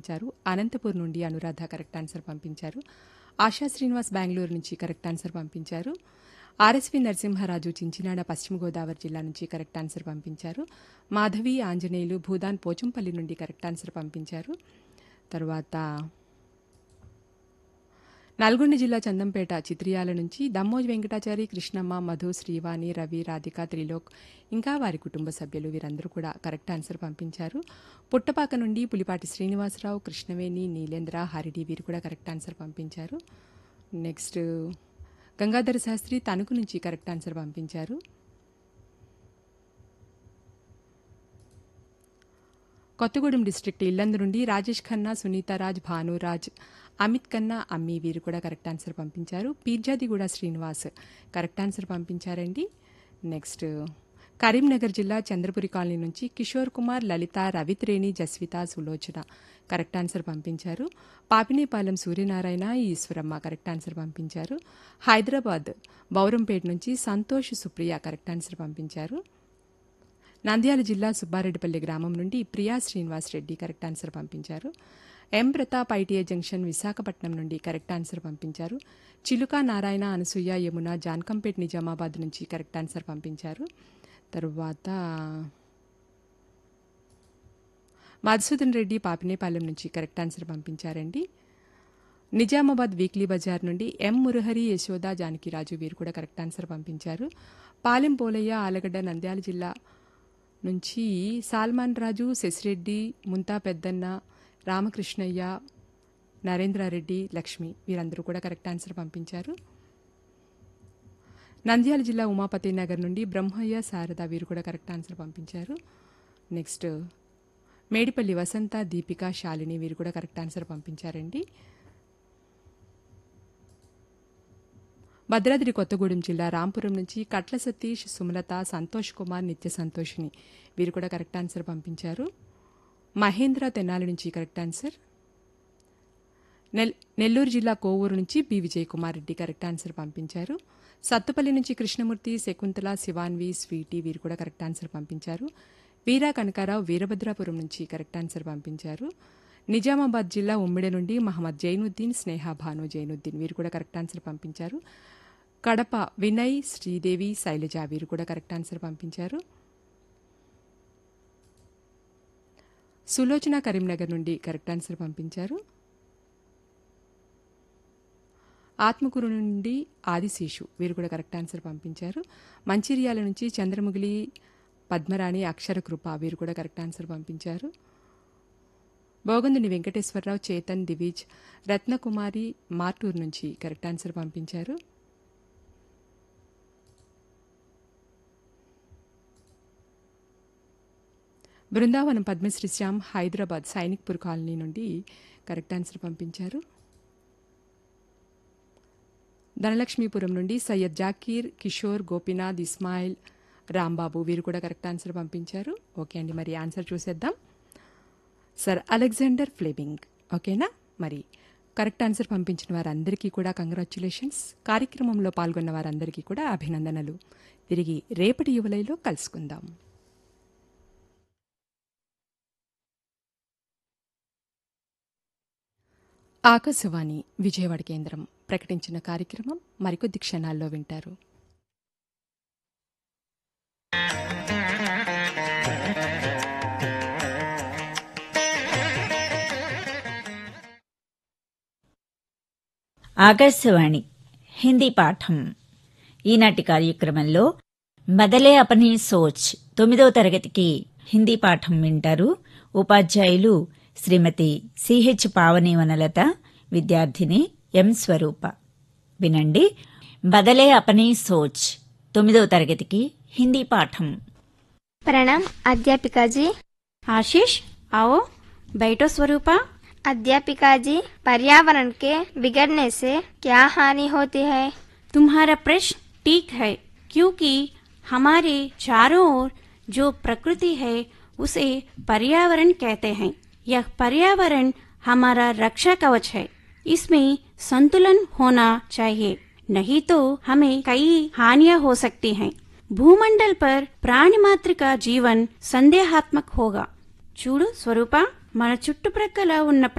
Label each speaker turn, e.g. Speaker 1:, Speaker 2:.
Speaker 1: పంపించారు అనంతపూర్ నుండి Anuradha correct answer పంపించారు ఆశా శ్రీనివాస్ బెంగళూరు నుంచి కరెక్ట్ ఆన్సర్ పంపించారు ఆర్ఎస్వి నరసింహారాజు చించినాడ పశ్చిమ గోదావరి జిల్లా నుంచి కరెక్ట్ ఆన్సర్ పంపించారు మాధవి ఆంజనేయులు భూదాన్ పోచంపల్లి నుండి కరెక్ట్ ఆన్సర్ పంపించారు తర్వాత నల్గొండ జిల్లా చందంపేట చిత్రియాల నుంచి దమ్మోజ్ వెంకటాచారి కృష్ణమ్మ మధు శ్రీవాణి రవి రాధిక త్రిలోక్ ఇంకా వారి కుటుంబ సభ్యులు వీరందరూ కూడా కరెక్ట్ ఆన్సర్ పంపించారు పుట్టపాక నుండి పులిపాటి శ్రీనివాసరావు కృష్ణవేణి నీలేంద్ర హరిడి వీరు కూడా కరెక్ట్ ఆన్సర్ పంపించారు నెక్స్ట్ గంగాధర శాస్త్రి తణుకు నుంచి కరెక్ట్ ఆన్సర్ పంపించారు కొత్తగూడెం డిస్ట్రిక్ట్ ఇల్లందు నుండి రాజేష్ ఖన్నా సునీతారాజ్ భానురాజ్ అమిత్ కన్నా అమ్మి వీరు కూడా కరెక్ట్ ఆన్సర్ పంపించారు పీర్జాదిగూడ శ్రీనివాస్ కరెక్ట్ ఆన్సర్ పంపించారండి నెక్స్ట్ కరీంనగర్ జిల్లా చంద్రపురి కాలనీ నుంచి కిషోర్ కుమార్ లలిత రవిత్రేణి జస్విత సులోచన కరెక్ట్ ఆన్సర్ పంపించారు పాపినేపాలెం సూర్యనారాయణ ఈశ్వరమ్మ కరెక్ట్ ఆన్సర్ పంపించారు హైదరాబాద్ బౌరంపేట నుంచి సంతోష్ సుప్రియ కరెక్ట్ ఆన్సర్ పంపించారు నంద్యాల జిల్లా సుబ్బారెడ్డిపల్లి గ్రామం నుండి ప్రియా శ్రీనివాస్ రెడ్డి కరెక్ట్ ఆన్సర్ పంపించారు M Pratap ITI junction Visakhapatnam నుండి కరెక్ట్ ఆన్సర్ పంపించారు చిలుక నారాయణ అనసూయ యమున జాన్కంపేట్ నిజామాబాద్ నుంచి కరెక్ట్ ఆన్సర్ పంపించారు తరువాత మధుసూదన్ రెడ్డి పాపినేపాలెం నుంచి కరెక్ట్ ఆన్సర్ పంపించారండి నిజామాబాద్ వీక్లీ బజార్ నుండి ఎం మురహరి యశోద జానకిరాజు వీరు కూడా కరెక్ట్ ఆన్సర్ పంపించారు పాలెం పోలయ్య ఆలగడ్డ నంద్యాల జిల్లా నుంచి సాల్మాన్ రాజు శశిరెడ్డి ముంతా పెద్దన్న రామకృష్ణయ్య నరేంద్రారెడ్డి లక్ష్మి వీరందరూ కూడా కరెక్ట్ ఆన్సర్ పంపించారు నంద్యాల జిల్లా ఉమాపతి నగర్ నుండి బ్రహ్మయ్య శారద వీరు కూడా కరెక్ట్ ఆన్సర్ పంపించారు నెక్స్ట్ మేడిపల్లి వసంత దీపిక శాలిని వీరు కూడా కరెక్ట్ ఆన్సర్ పంపించారండి భద్రాద్రి కొత్తగూడెం జిల్లా రాంపురం నుంచి కట్ల సతీష్ సుమలత సంతోష్ కుమార్ నిత్య సంతోషిని వీరు కూడా కరెక్ట్ ఆన్సర్ పంపించారు మహేంద్ర తెనాలి నుంచి కరెక్ట్ ఆన్సర్ నెల్ నెల్లూరు జిల్లా కోవూరు నుంచి B Vijay Kumar Reddy correct answer పంపించారు సత్తుపల్లి నుంచి కృష్ణమూర్తి శకుంతల శివాన్వి స్వీటీ వీరు కూడా కరెక్ట్ ఆన్సర్ పంపించారు వీరా కనకారావు వీరభద్రాపురం నుంచి కరెక్ట్ ఆన్సర్ పంపించారు నిజామాబాద్ జిల్లా ఉమ్మిడి నుండి మహమ్మద్ జైనుద్దీన్ స్నేహ భాను జైనుద్దీన్ వీరు కూడా కరెక్ట్ ఆన్సర్ పంపించారు కడప వినయ్ శ్రీదేవి శైలజ వీరు కూడా కరెక్ట్ ఆన్సర్ పంపించారు సులోచన కరీంనగర్ నుండి కరెక్ట్ ఆన్సర్ పంపించారు ఆత్మకూరు నుండి ఆదిశేషు వీరు కూడా కరెక్ట్ ఆన్సర్ పంపించారు మంచిర్యాల నుంచి చంద్రముగిలి పద్మరాణి అక్షర కృప వీరు కూడా కరెక్ట్ ఆన్సర్ పంపించారు బోగందుని వెంకటేశ్వరరావు చేతన్ దివిజ్ రత్నకుమారి మార్టూర్ నుంచి కరెక్ట్ ఆన్సర్ పంపించారు బృందావనం పద్మశ్రీ శ్యామ్ హైదరాబాద్ సైనిక్పూర్ కాలనీ నుండి కరెక్ట్ ఆన్సర్ పంపించారు ధనలక్ష్మీపురం నుండి సయ్యద్ జాకీర్ కిషోర్ గోపీనాథ్ ఇస్మాయిల్ రాంబాబు వీరు కూడా కరెక్ట్ ఆన్సర్ పంపించారు ఓకే అండి మరి ఆన్సర్ చూసేద్దాం సర్ అలెగ్జాండర్ ఫ్లెమింగ్ ఓకేనా మరి కరెక్ట్ ఆన్సర్ పంపించిన వారందరికీ కూడా కంగ్రాచ్యులేషన్స్ కార్యక్రమంలో పాల్గొన్న వారందరికీ కూడా అభినందనలు తిరిగి రేపటి యువలైలో కలుసుకుందాం ఆకాశవాణి విజయవాడ కేంద్రం ప్రకటించిన కార్యక్రమం మరికొద్ది క్షణాల్లో వింటారు
Speaker 2: ఆకాశవాణి హిందీ పాఠం ఈనాటి కార్యక్రమంలో బదలే అపనీ సోచ్ తొమ్మిదవ తరగతికి హిందీ పాఠం వింటారు ఉపాధ్యాయులు శ్రీమతి సిహెచ్ పావని వనలత విద్యార్థిని ఎం స్వరూప వినండి బదలే అపనీ సోచ్ తొమ్మిదవ తరగతికి హిందీ పాఠం
Speaker 3: प्रणाम अध्यापिका जी
Speaker 4: आशीष आओ बैठो स्वरूपा
Speaker 3: अध्यापिका जी पर्यावरण के बिगड़ने से क्या हानि होती है
Speaker 4: तुम्हारा प्रश्न ठीक है क्योंकि हमारे चारों ओर जो प्रकृति है उसे पर्यावरण कहते हैं यह पर्यावरण हमारा रक्षा कवच है इसमें संतुलन होना चाहिए नहीं तो हमें कई हानियां हो सकती हैं భూమండల్ పర్ ప్రాణి మాత్ర का జీవన్ సందేహాత్మక్ హోగా చూడు స్వరూప మన చుట్టుప్రక్కల ఉన్న